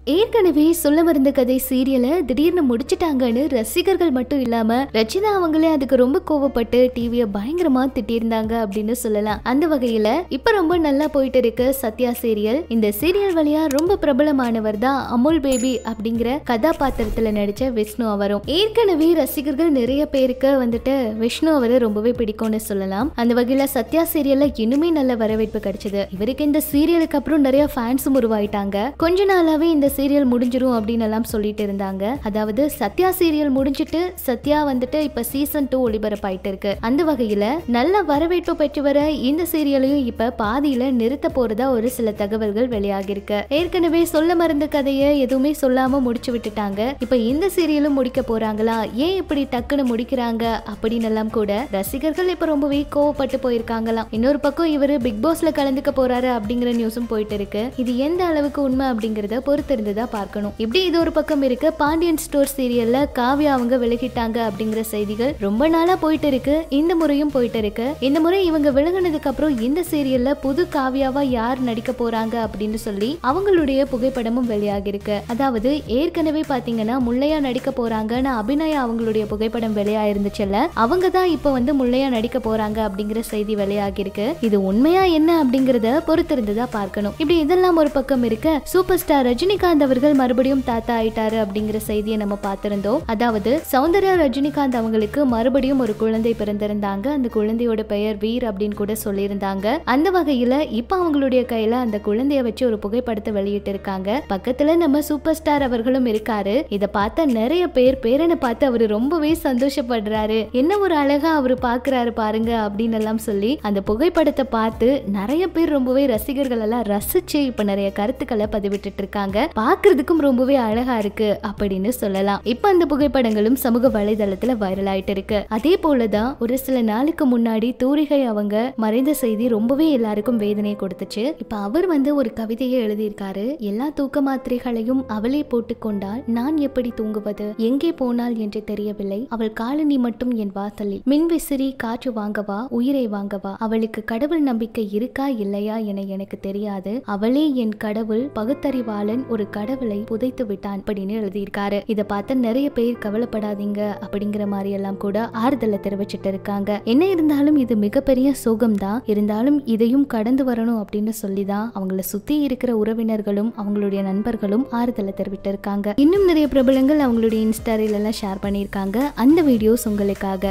ஏற்கனவே சொல்ல மருந்த கதை சீரியலை திடீர்னு முடிச்சிட்டாங்கன்னு ரசிகர்கள் மட்டும் இல்லாம ரச்சிதா அவங்களே அதுக்கு ரொம்ப கோவப்பட்டு டிவியை பயங்கரமா திட்டியிருந்தாங்க அப்படின்னு சொல்லலாம் அந்த வகையில இப்ப ரொம்ப நல்லா போயிட்டு இருக்கு சத்யா சீரியல் இந்த சீரியல் வழியா ரொம்ப பிரபலமானவர் தான் அமுல் பேபி அப்படிங்கிற கதாபாத்திரத்துல நடிச்ச விஷ்ணு அவரும் ஏற்கனவே ரசிகர்கள் நிறைய பேருக்கு வந்துட்டு விஷ்ணு அவரை ரொம்பவே பிடிக்கும்னு சொல்லலாம் அந்த வகையில சத்யா சீரியல்ல இன்னுமே நல்ல வரவேற்பு கிடைச்சது இவருக்கு இந்த சீரியலுக்கு அப்புறம் நிறைய ஃபேன்ஸும் உருவாயிட்டாங்க கொஞ்ச நாளாவே இந்த சீரியல் முடிஞ்சிரும் அப்படின்னு எல்லாம் சொல்லிட்டு இருந்தாங்க அதாவது சத்யா சீரியல் முடிஞ்சிட்டு சத்யா வந்துட்டு இப்ப சீசன் டூ ஒளிபரப்பாயிட்டு இருக்கு அந்த வகையில நல்ல வரவேற்பு பெற்று வர இந்த சீரியலையும் இப்ப பாதியில நிறுத்த போறதா ஒரு சில தகவல்கள் வெளியாகி இருக்கு ஏற்கனவே சொல்ல மறந்த கதையை எதுவுமே சொல்லாம முடிச்சு விட்டுட்டாங்க இப்ப இந்த சீரியலும் முடிக்க போறாங்களா ஏன் இப்படி டக்குன்னு முடிக்கிறாங்க அப்படின்னு எல்லாம் கூட ரசிகர்கள் இப்ப ரொம்பவே கோவப்பட்டு போயிருக்காங்களாம் இன்னொரு பக்கம் இவரு பிக் பாஸ்ல கலந்துக்க போறாரு அப்படிங்கிற நியூஸும் போயிட்டு இருக்கு இது எந்த அளவுக்கு உண்மை அப்படிங்கறத பொறுத்திருந்துதா பார்க்கணும் இப்படி இது ஒரு பக்கம் இருக்கு பாண்டியன் ஸ்டோர் சீரியல்ல காவ்யா அவங்க விலகிட்டாங்க அப்படிங்கிற செய்திகள் ரொம்ப நாளா போயிட்டு இருக்கு இந்த முறையும் போயிட்டு இருக்கு இந்த முறை இவங்க விலகினதுக்கு அப்புறம் இந்த சீரியல்ல புது காவ்யாவா யார் நடிக்க போறாங்க அப்படின்னு சொல்லி அவங்களுடைய புகைப்படமும் வெளியாகி இருக்கு அதாவது ஏற்கனவே பாத்தீங்கன்னா முல்லையா நடிக்க போறாங்கன்னு அபிநயா அவங்களுடைய புகைப்படம் வெளியா இருந்துச்சுல்ல அவங்க தான் இப்போ வந்து முல்லையா நடிக்க போறாங்க அப்படிங்கிற செய்தி வெளியாகி இருக்கு இது உண்மையா என்ன அப்படிங்கறத பொறுத்திருந்துதா பார்க்கணும் இப்படி இதெல்லாம் ஒரு பக்கம் இருக்க சூப்பர் ஸ்டார் ரஜினிகாந்த் அவர்கள் மறுபடியும் தாத்தா ஆயிட்டாரு அப்படிங்கிற செய்தியை நம்ம பார்த்திருந்தோம் அதாவது சௌந்தர்யா ரஜினிகாந்த் அவங்களுக்கு மறுபடியும் ஒரு குழந்தை பிறந்திருந்தாங்க அந்த குழந்தையோட பெயர் வீர் அப்படின்னு கூட சொல்லியிருந்தாங்க அந்த வகையில இப்ப அவங்களுடைய கையில அந்த குழந்தைய வச்சு ஒரு புகைப்படத்தை வெளியிட்டு இருக்காங்க பக்கத்துல நம்ம சூப்பர் ஸ்டார் அவர்களும் இருக்காரு இத பார்த்த நிறைய பேர் பேரனை பார்த்து அவரு ரொம்பவே சந்தோஷப்படுறாரு என்ன ஒரு அழகா அவரு பாக்குறாரு பாருங்க அப்படின்னு எல்லாம் சொல்லி அந்த புகைப்படத்தை பார்த்து நிறைய பேர் ரொம்பவே ரசிகர்கள் எல்லாம் ரசிச்சு இப்ப நிறைய கருத்துக்களை பதிவிட்டுட்டு இருக்காங்க பாக்குறதுக்கும் ரொம்பவே அழகா இருக்கு அப்படின்னு சொல்லலாம் இப்ப அந்த புகைப்படங்களும் சமூக வலைதளத்துல வைரல் ஆயிட்டு இருக்கு அதே போலதான் ஒரு சில நாளுக்கு முன்னாடி தூரிகை அவங்க மறைந்த செய்தி ரொம்பவே எல்லாருக்கும் வேதனையை கொடுத்துச்சு இப்ப அவர் வந்து ஒரு கவிதையை எழுதியிருக்காரு எல்லா தூக்க மாத்திரைகளையும் அவளே போட்டுக்கொண்டால் நான் எப்படி தூங்குவது எங்கே போனால் என்று தெரியவில்லை அவள் காலனி மட்டும் என் வாசலில் மின்விசிறி காற்று வாங்கவா உயிரை வாங்கவா அவளுக்கு கடவுள் நம்பிக்கை இருக்கா இல்லையா என எனக்கு தெரியாது அவளே என் கடவுள் பகுத்தறிவாளன் ஒரு கடவுளை புதைத்து விட்டான் அப்படின்னு எழுதியிருக்காரு இத பார்த்து நிறைய பேர் கவலைப்படாதீங்க அப்படிங்கிற மாதிரி எல்லாம் கூட ஆறுதலை தெரிவிச்சிட்டு இருக்காங்க என்ன இருந்தாலும் இது மிகப்பெரிய சோகம் தான் இருந்தாலும் இதையும் கடந்து வரணும் அப்படின்னு சொல்லிதான் அவங்கள சுத்தி இருக்கிற உறவினர்களும் அவங்களுடைய நண்பர்களும் ஆறுதலை தெரிவிட்டு இருக்காங்க இன்னும் நிறைய பிரபலங்கள் அவங்களுடைய இன்ஸ்டாரில் எல்லாம் ஷேர் பண்ணியிருக்காங்க அந்த வீடியோஸ் உங்களுக்காக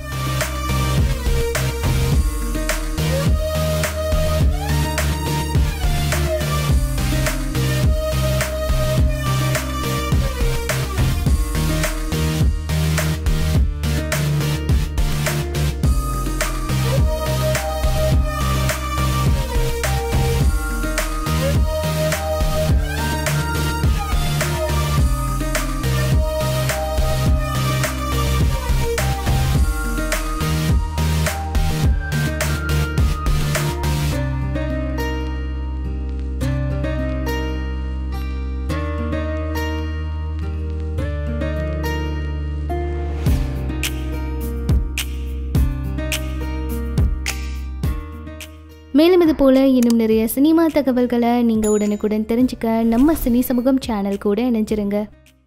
மேலும் இது போல இன்னும் நிறைய சினிமா தகவல்களை நீங்க உடனுக்குடன் தெரிஞ்சுக்க நம்ம சினி சமூகம் சேனல் கூட இணைஞ்சிருங்க